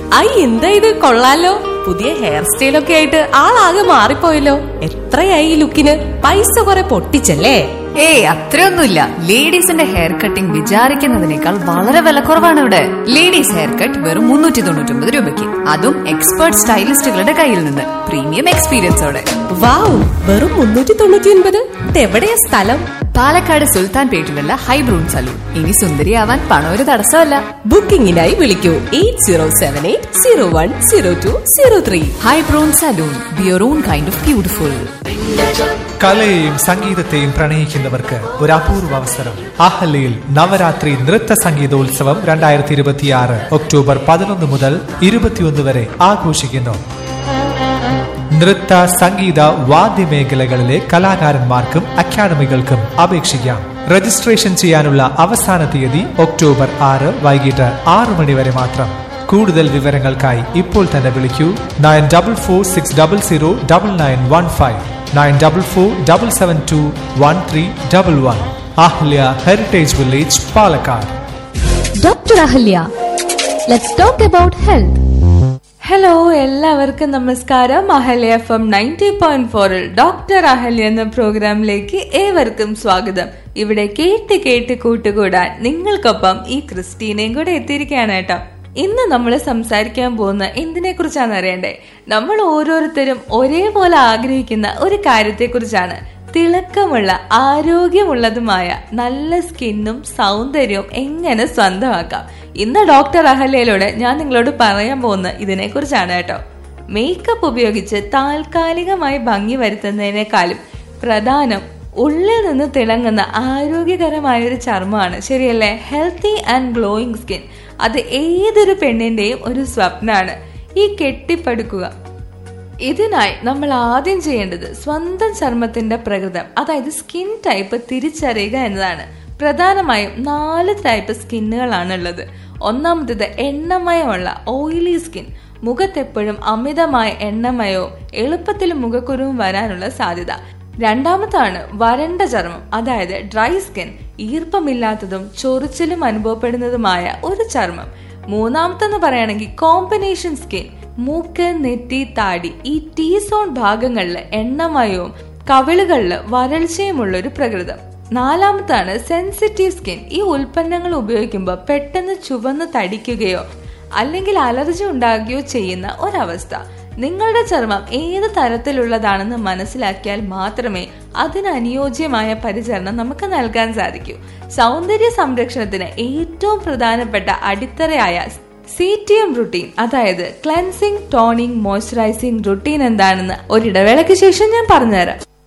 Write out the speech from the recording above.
I എന്താ ഇത് കൊള്ളാലോ പുതിയ ഹെയർ സ്റ്റൈലൊക്കെ ആയിട്ട് ആളാകെ മാറിപ്പോയല്ലോ എത്രയായി ഈ ലുക്കിന് പൈസ കുറെ പൊട്ടിച്ചല്ലേ ഏയ് അത്രയൊന്നുമില്ല ലേഡീസിന്റെ ഹെയർ കട്ടിംഗ് വിചാരിക്കുന്നതിനേക്കാൾ വളരെ വിലക്കുറവാണ് ഇവിടെ ലേഡീസ് ഹെയർ കട്ട് വെറും മുന്നൂറ്റി തൊണ്ണൂറ്റി ഒമ്പത് രൂപയ്ക്ക് അതും എക്സ്പേർട്ട് സ്റ്റൈലിസ്റ്റുകളുടെ കയ്യിൽ നിന്ന് പ്രീമിയം എക്സ്പീരിയൻസോടെ വാവ് വെറും മുന്നൂറ്റി തൊണ്ണൂറ്റി ഒൻപത് ഇതെവിടെയാ സ്ഥലം പാലക്കാട് സുൽത്താൻ പേട്ടിലുള്ള ഹൈബ്രൂൺ സലൂൺ ഇനി സുന്ദരിയാവാൻ പണം ഒരു തടസ്സമല്ല ബുക്കിംഗിനായി വിളിക്കൂ eight zero seven eight zero one zero two zero three Hybrun salon be your own kind of beautiful കലയെയും സംഗീതത്തെയും പ്രണയിക്കുന്നവർക്ക് ഒരു അപൂർവ അവസരം അഹല്യയിൽ നവരാത്രി നൃത്ത സംഗീതോത്സവം രണ്ടായിരത്തി ഇരുപത്തിയാറ് ഒക്ടോബർ പതിനൊന്ന് മുതൽ ഇരുപത്തിയൊന്ന് വരെ ആഘോഷിക്കുന്നു നൃത്ത സംഗീത വാദ്യമേഖലകളിലെ കലാകാരന്മാർക്കും അക്കാദമികൾക്കും അപേക്ഷിക്കാം രജിസ്ട്രേഷൻ ചെയ്യാനുള്ള അവസാന തീയതി ഒക്ടോബർ ആറ് വൈകിട്ട് ആറു മണി വരെ മാത്രം കൂടുതൽ വിവരങ്ങൾക്കായി ഇപ്പോൾ തന്നെ വിളിക്കൂ nine double four six double zero double nine one five nine double four double seven two one three double one Ahalya heritage village Palakkad doctor Ahalya let's talk about health hello എല്ലാവർക്കും നമസ്കാരം Ahalya F M ninety point ഫോറിൽ doctor Ahalya എന്ന പ്രോഗ്രാമിലേക്ക് ഏവർക്കും സ്വാഗതം ഇവിടെ കേട്ട് കേട്ട് കൂട്ടുകൂടാൻ നിങ്ങൾക്കൊപ്പം ഈ ക്രിസ്റ്റീനയും കൂടെ എത്തിയിരിക്കുകയാണ് കേട്ടോ ഇന്ന് നമ്മൾ സംസാരിക്കാൻ പോകുന്ന എന്തിനെ കുറിച്ചാണ് അറിയണ്ടേ നമ്മൾ ഓരോരുത്തരും ഒരേപോലെ ആഗ്രഹിക്കുന്ന ഒരു കാര്യത്തെക്കുറിച്ചാണ് തിളക്കമുള്ള ആരോഗ്യമുള്ളതുമായ നല്ല സ്കിന്നും സൗന്ദര്യവും എങ്ങനെ സ്വന്തമാക്കാം ഇന്ന് ഡോക്ടർ അഹല്യയിലൂടെ ഞാൻ നിങ്ങളോട് പറയാൻ പോകുന്ന ഇതിനെ കുറിച്ചാണ് കേട്ടോ മേക്കപ്പ് ഉപയോഗിച്ച് താൽക്കാലികമായി ഭംഗി വരുത്തുന്നതിനേക്കാളും പ്രധാനം ഉള്ളിൽ നിന്ന് തിളങ്ങുന്ന ആരോഗ്യകരമായ ഒരു ചർമ്മമാണ് ശരിയല്ലേ ഹെൽത്തി ആൻഡ് ഗ്ലോയിങ് സ്കിൻ അത് ഏതൊരു പെണ്ണിന്റെയും ഒരു സ്വപ്നമാണ് ഈ കെട്ടിപ്പടുക്കുക ഇതിനായി നമ്മൾ ആദ്യം ചെയ്യേണ്ടത് സ്വന്തം ചർമ്മത്തിന്റെ പ്രകൃതം അതായത് സ്കിൻ ടൈപ്പ് തിരിച്ചറിയുക എന്നതാണ് പ്രധാനമായും നാല് ടൈപ്പ് സ്കിന്നുകളാണ് ഉള്ളത് ഒന്നാമത്തേത് എണ്ണമയമുള്ള ഓയിലി സ്കിൻ മുഖത്തെപ്പോഴും അമിതമായ എണ്ണമയവും എളുപ്പത്തിൽ മുഖക്കുരുവും വരാനുള്ള സാധ്യത രണ്ടാമത്താണ് വരണ്ട ചർമ്മം അതായത് ഡ്രൈ സ്കിൻ ഈർപ്പമില്ലാത്തതും ചൊറിച്ചിലും അനുഭവപ്പെടുന്നതുമായ ഒരു ചർമ്മം മൂന്നാമത്തെന്ന് പറയുകയാണെങ്കിൽ കോമ്പിനേഷൻ സ്കിൻ മൂക്ക് നെറ്റി താടി ഈ ടീ സോൺ ഭാഗങ്ങളിൽ എണ്ണമയവും കവിളുകളിൽ വരൾച്ചയുമുള്ള ഒരു പ്രകൃതം നാലാമത്താണ് സെൻസിറ്റീവ് സ്കിൻ ഈ ഉൽപ്പന്നങ്ങൾ ഉപയോഗിക്കുമ്പോൾ പെട്ടെന്ന് ചുവന്ന് തടിക്കുകയോ അല്ലെങ്കിൽ അലർജി ഉണ്ടാകുകയോ ചെയ്യുന്ന ഒരവസ്ഥ നിങ്ങളുടെ ചർമ്മം ഏത് തരത്തിലുള്ളതാണെന്ന് മനസ്സിലാക്കിയാൽ മാത്രമേ അതിന് അനുയോജ്യമായ പരിചരണം നമുക്ക് നൽകാൻ സാധിക്കൂ സൗന്ദര്യ സംരക്ഷണത്തിന് ഏറ്റവും പ്രധാനപ്പെട്ട അടിത്തറയായ സി ടി എം റുട്ടീൻ അതായത് ക്ലെൻസിങ് ടോണിംഗ് മോയ്സ്ചറൈസിംഗ് റുട്ടീൻ എന്താണെന്ന് ഒരിടവേളയ്ക്ക് ശേഷം ഞാൻ പറഞ്ഞുതരാം